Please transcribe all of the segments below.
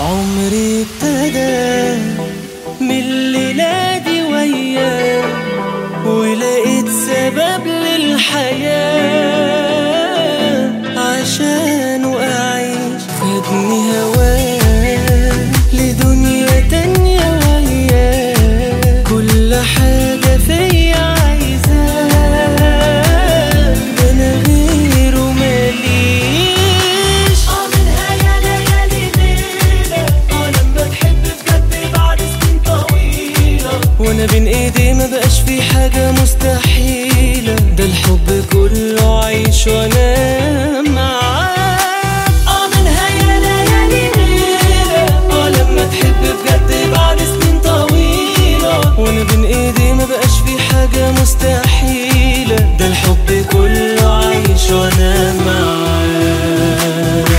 عمري ابتدى من الليلة دي وياه ولقيت سبب للحياة عشان أعيش خدني هواه لدنيا تانية وياه كل حاجة فيا عايزاه ده أنا غيره ماليش اه منها يا ليالي ليلة اه لما تحب بجد بعد سنين طويلة وانا بين ايدي ما بقاش في حاجة مستحيلة ده الحب كله عيش وانا معاك اه منها يا ليالي ليلة اه لما تحب بجد بعد سنين طويلة وانا بين ايدي ما بقاش في حاجة مستحيلة ده الحب كله عيش وانا معاك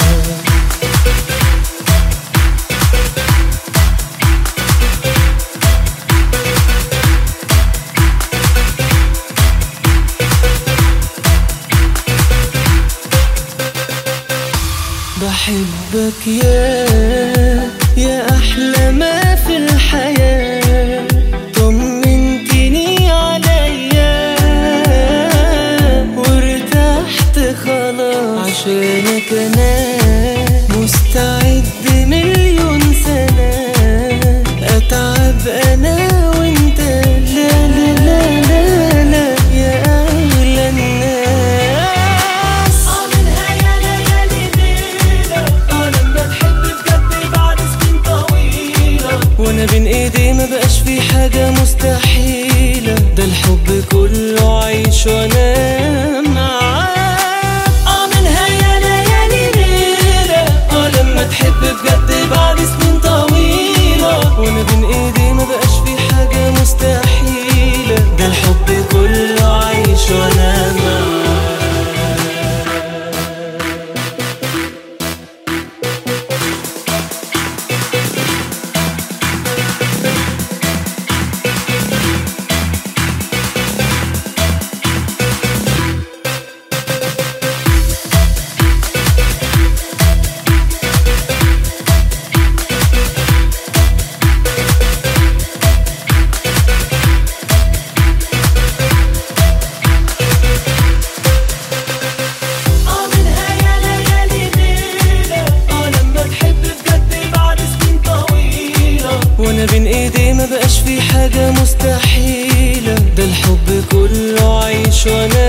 بحبك يا يا أحلى ما في الحياة طمنتني عليا وارتحت خلاص عشانك أنا مستعد مليون سنة أتعب أنا وأنت لا لا لا لا لا يا أغلى الناس اه منها يا ليالي ليلة اه لما تحب بجد بعد سنين طويلة وانا بين ايدي ما بقاش في حاجة مستحيلة ده الحب كله عيش وانا معاك اه منها يا ليالي ليلة اه لما تحب بجد بعد سنين طويلة وانا بين ايدي ما بقاش في حاجة مستحيلة ده الحب كله عيش وانا معاك اه منها يا ليالي ليلة اه لما تحب بجد بعد سنين طويلة وانا بين ايدي ما بقاش في حاجة مستحيلة ده الحب كله عيش وانا